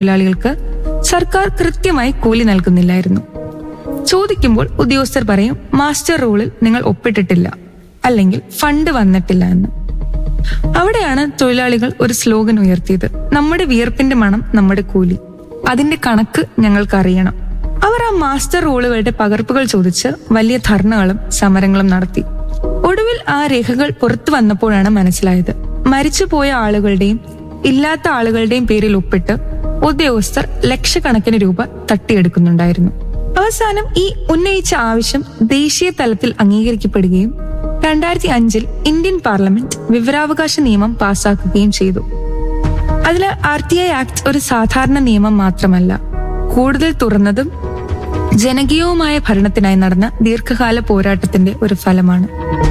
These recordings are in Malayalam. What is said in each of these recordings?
തൊഴിലാളികൾക്ക് സർക്കാർ കൃത്യമായി കൂലി നൽകുന്നില്ലായിരുന്നു ചോദിക്കുമ്പോൾ ഉദ്യോഗസ്ഥർ പറയും മാസ്റ്റർ റൂളിൽ നിങ്ങൾ ഒപ്പിട്ടിട്ടില്ല അല്ലെങ്കിൽ ഫണ്ട് വന്നിട്ടില്ല എന്ന് അവിടെയാണ് തൊഴിലാളികൾ ഒരു സ്ലോഗൻ ഉയർത്തിയത് നമ്മുടെ വിയർപ്പിന്റെ മണം നമ്മുടെ കൂലി അതിന്റെ കണക്ക് ഞങ്ങൾക്ക് അറിയണം അവർ ആ മാസ്റ്റർ റൂളുകളുടെ പകർപ്പുകൾ ചോദിച്ച് വലിയ ധർണകളും സമരങ്ങളും നടത്തി ഒടുവിൽ ആ രേഖകൾ പുറത്തു വന്നപ്പോഴാണ് മനസ്സിലായത് മരിച്ചുപോയ ആളുകളുടെയും ഇല്ലാത്ത ആളുകളുടെയും പേരിൽ ഒപ്പിട്ട് ഉദ്യോഗസ്ഥർ ലക്ഷക്കണക്കിന് രൂപ തട്ടിയെടുക്കുന്നുണ്ടായിരുന്നു അവസാനം ഈ ഉന്നയിച്ച ആവശ്യം ദേശീയ തലത്തിൽ അംഗീകരിക്കപ്പെടുകയും രണ്ടായിരത്തി അഞ്ചിൽ ഇന്ത്യൻ പാർലമെന്റ് വിവരാവകാശ നിയമം പാസാക്കുകയും ചെയ്തു അതിൽ ആർ ടി ഐ ആക്ട് ഒരു സാധാരണ നിയമം മാത്രമല്ല കൂടുതൽ തുറന്നതും ജനകീയവുമായ ഭരണത്തിനായി നടന്ന ദീർഘകാല പോരാട്ടത്തിന്റെ ഒരു ഫലമാണ്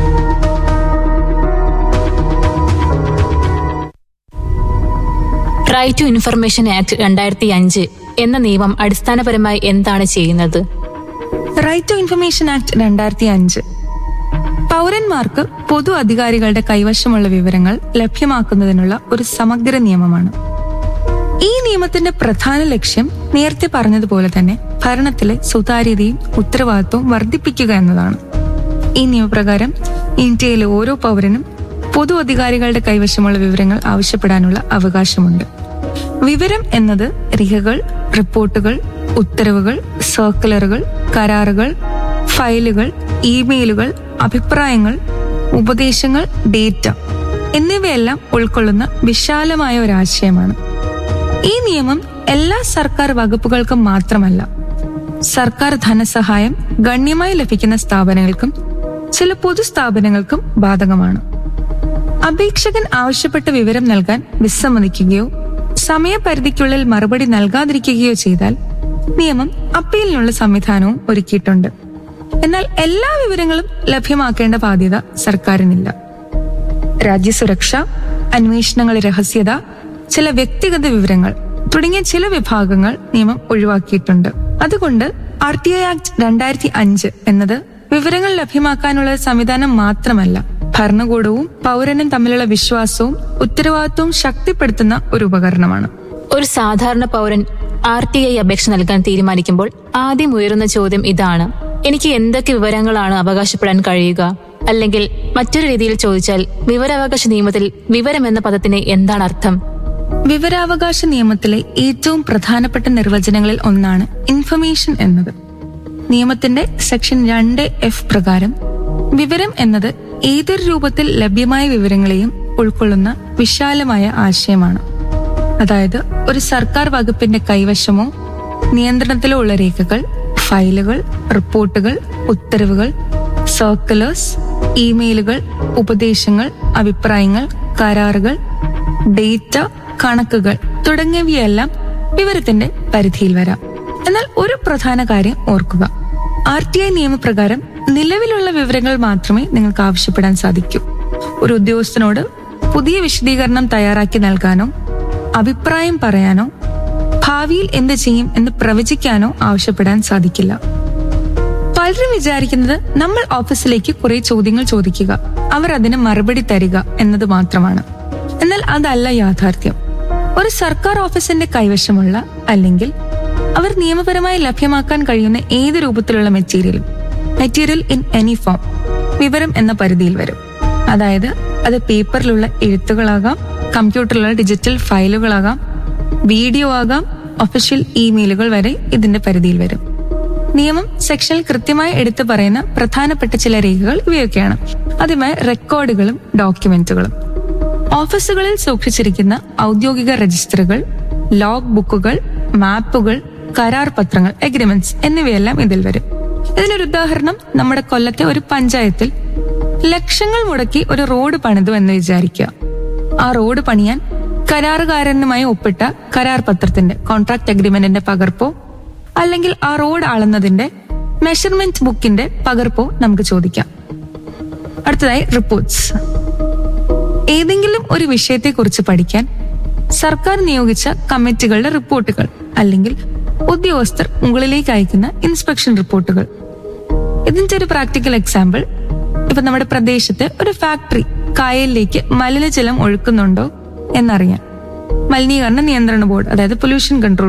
റൈറ്റ് ടു ഇൻഫർമേഷൻ ആക്ട് രണ്ടായിരത്തി അഞ്ച് എന്ന നിയമം അടിസ്ഥാനപരമായി എന്താണ് ചെയ്യുന്നത് റൈറ്റ് ടു ഇൻഫർമേഷൻ ആക്ട് രണ്ടായിരത്തി അഞ്ച് പൗരന്മാർക്ക് പൊതു അധികാരികളുടെ കൈവശമുള്ള വിവരങ്ങൾ ലഭ്യമാക്കുന്നതിനുള്ള ഒരു സമഗ്ര നിയമമാണ് ഈ നിയമത്തിന്റെ പ്രധാന ലക്ഷ്യം നേരത്തെ പറഞ്ഞതുപോലെ തന്നെ ഭരണത്തിലെ സുതാര്യതയും ഉത്തരവാദിത്വവും വർദ്ധിപ്പിക്കുക എന്നതാണ് ഈ നിയമപ്രകാരം ഇന്ത്യയിലെ ഓരോ പൗരനും പൊതു അധികാരികളുടെ കൈവശമുള്ള വിവരങ്ങൾ ആവശ്യപ്പെടാനുള്ള അവകാശമുണ്ട് വിവരം എന്നത് രേഖകൾ റിപ്പോർട്ടുകൾ ഉത്തരവുകൾ സർക്കുലറുകൾ കരാറുകൾ ഫയലുകൾ ഇമെയിലുകൾ അഭിപ്രായങ്ങൾ ഉപദേശങ്ങൾ ഡേറ്റ എന്നിവയെല്ലാം ഉൾക്കൊള്ളുന്ന വിശാലമായ ഒരു ആശയമാണ് ഈ നിയമം എല്ലാ സർക്കാർ വകുപ്പുകൾക്കും മാത്രമല്ല സർക്കാർ ധനസഹായം ഗണ്യമായി ലഭിക്കുന്ന സ്ഥാപനങ്ങൾക്കും ചില പൊതുസ്ഥാപനങ്ങൾക്കും ബാധകമാണ് അപേക്ഷകൻ ആവശ്യപ്പെട്ട വിവരം നൽകാൻ വിസമ്മതിക്കുകയോ സമയപരിധിക്കുള്ളിൽ മറുപടി നൽകാതിരിക്കുകയോ ചെയ്താൽ നിയമം അപ്പീലിനുള്ള സംവിധാനവും ഒരുക്കിയിട്ടുണ്ട് എന്നാൽ എല്ലാ വിവരങ്ങളും ലഭ്യമാക്കേണ്ട ബാധ്യത സർക്കാരിനില്ല രാജ്യസുരക്ഷ അന്വേഷണങ്ങളുടെ രഹസ്യത ചില വ്യക്തിഗത വിവരങ്ങൾ തുടങ്ങിയ ചില വിഭാഗങ്ങൾ നിയമം ഒഴിവാക്കിയിട്ടുണ്ട് അതുകൊണ്ട് ആർ ടി ഐ ആക്ട് രണ്ടായിരത്തി അഞ്ച് എന്നത് വിവരങ്ങൾ ലഭ്യമാക്കാനുള്ള ഒരു സംവിധാനം മാത്രമല്ല ഭരണകൂടവും പൗരനും തമ്മിലുള്ള വിശ്വാസവും ഉത്തരവാദിത്വവും ശക്തിപ്പെടുത്തുന്ന ഒരു ഉപകരണമാണ് ഒരു സാധാരണ പൗരൻ ആർ ടി ഐ അപേക്ഷ നൽകാൻ തീരുമാനിക്കുമ്പോൾ ആദ്യം ഉയരുന്ന ചോദ്യം ഇതാണ് എനിക്ക് എന്തൊക്കെ വിവരങ്ങളാണ് അവകാശപ്പെടാൻ കഴിയുക അല്ലെങ്കിൽ മറ്റൊരു രീതിയിൽ ചോദിച്ചാൽ വിവരാവകാശ നിയമത്തിൽ വിവരം എന്ന പദത്തിന് എന്താണ് അർത്ഥം വിവരാവകാശ നിയമത്തിലെ ഏറ്റവും പ്രധാനപ്പെട്ട നിർവചനങ്ങളിൽ ഒന്നാണ് ഇൻഫർമേഷൻ എന്നത് നിയമത്തിന്റെ സെക്ഷൻ രണ്ട് എഫ് പ്രകാരം വിവരം എന്നത് ഏതൊരു രൂപത്തിൽ ലഭ്യമായ വിവരങ്ങളെയും ഉൾക്കൊള്ളുന്ന വിശാലമായ ആശയമാണ് അതായത് ഒരു സർക്കാർ വകുപ്പിന്റെ കൈവശമോ നിയന്ത്രണത്തിലോ ഉള്ള രേഖകൾ ഫയലുകൾ റിപ്പോർട്ടുകൾ ഉത്തരവുകൾ സർക്കുലേഴ്സ് ഇമെയിലുകൾ ഉപദേശങ്ങൾ അഭിപ്രായങ്ങൾ കരാറുകൾ ഡേറ്റ കണക്കുകൾ തുടങ്ങിയവയെല്ലാം വിവരത്തിന്റെ പരിധിയിൽ വരാം എന്നാൽ ഒരു പ്രധാന കാര്യം ഓർക്കുക ആർ ടി ഐ നിയമപ്രകാരം നിലവിലുള്ള വിവരങ്ങൾ മാത്രമേ നിങ്ങൾക്ക് ആവശ്യപ്പെടാൻ സാധിക്കൂ ഒരു ഉദ്യോഗസ്ഥനോട് പുതിയ വിശദീകരണം തയ്യാറാക്കി നൽകാനോ അഭിപ്രായം പറയാനോ ഭാവിയിൽ എന്ത് ചെയ്യും എന്ന് പ്രവചിക്കാനോ ആവശ്യപ്പെടാൻ സാധിക്കില്ല പലരും വിചാരിക്കുന്നത് നമ്മൾ ഓഫീസിലേക്ക് കുറെ ചോദ്യങ്ങൾ ചോദിക്കുക അവർ അതിന് മറുപടി തരിക എന്നത് മാത്രമാണ് എന്നാൽ അതല്ല യാഥാർത്ഥ്യം ഒരു സർക്കാർ ഓഫീസിന്റെ കൈവശമുള്ള അല്ലെങ്കിൽ അവർ നിയമപരമായി ലഭ്യമാക്കാൻ കഴിയുന്ന ഏത് രൂപത്തിലുള്ള മെറ്റീരിയലും മെറ്റീരിയൽ ഇൻ എനി ഫോം വിവരം എന്ന പരിധിയിൽ വരും അതായത് അത് പേപ്പറിലുള്ള എഴുത്തുകളാകാം കമ്പ്യൂട്ടറിലുള്ള ഡിജിറ്റൽ ഫയലുകളാകാം വീഡിയോ ആകാം ഒഫീഷ്യൽ ഇമെയിലുകൾ വരെ ഇതിന്റെ പരിധിയിൽ വരും നിയമം സെക്ഷനിൽ കൃത്യമായി എടുത്തു പറയുന്ന പ്രധാനപ്പെട്ട ചില രേഖകൾ ഇവയൊക്കെയാണ് ആദ്യമായി റെക്കോർഡുകളും ഡോക്യുമെന്റുകളും ഓഫീസുകളിൽ സൂക്ഷിച്ചിരിക്കുന്ന ഔദ്യോഗിക രജിസ്റ്ററുകൾ ലോഗ് ബുക്കുകൾ മാപ്പുകൾ കരാർ പത്രങ്ങൾ എഗ്രിമെന്റ്സ് എന്നിവയെല്ലാം ഇതിൽ വരും ഇതിനൊരു ഉദാഹരണം നമ്മുടെ കൊല്ലത്തെ ഒരു പഞ്ചായത്തിൽ ലക്ഷങ്ങൾ മുടക്കി ഒരു റോഡ് പണിതു എന്ന് വിചാരിക്കുക ആ റോഡ് പണിയാൻ കരാറുകാരനുമായി ഒപ്പിട്ട കരാർ പത്രത്തിന്റെ കോൺട്രാക്ട് അഗ്രിമെന്റിന്റെ പകർപ്പോ അല്ലെങ്കിൽ ആ റോഡ് അളന്നതിന്റെ മെഷർമെന്റ് ബുക്കിന്റെ പകർപ്പോ നമുക്ക് ചോദിക്കാം അടുത്തതായി റിപ്പോർട്ട്സ് ഏതെങ്കിലും ഒരു വിഷയത്തെക്കുറിച്ച് പഠിക്കാൻ സർക്കാർ നിയോഗിച്ച കമ്മിറ്റികളുടെ റിപ്പോർട്ടുകൾ അല്ലെങ്കിൽ ഉദ്യോഗസ്ഥർ മുകളിലേക്ക് അയക്കുന്ന ഇൻസ്പെക്ഷൻ റിപ്പോർട്ടുകൾ ഇതിന്റെ ഒരു പ്രാക്ടിക്കൽ എക്സാമ്പിൾ ഇപ്പൊ നമ്മുടെ പ്രദേശത്ത് ഒരു ഫാക്ടറി കായലിലേക്ക് മലിനജലം ഒഴുക്കുന്നുണ്ടോ എന്നറിയാൻ മലിനീകരണ നിയന്ത്രണ ബോർഡ് അതായത് പൊല്യൂഷൻ കൺട്രോൾ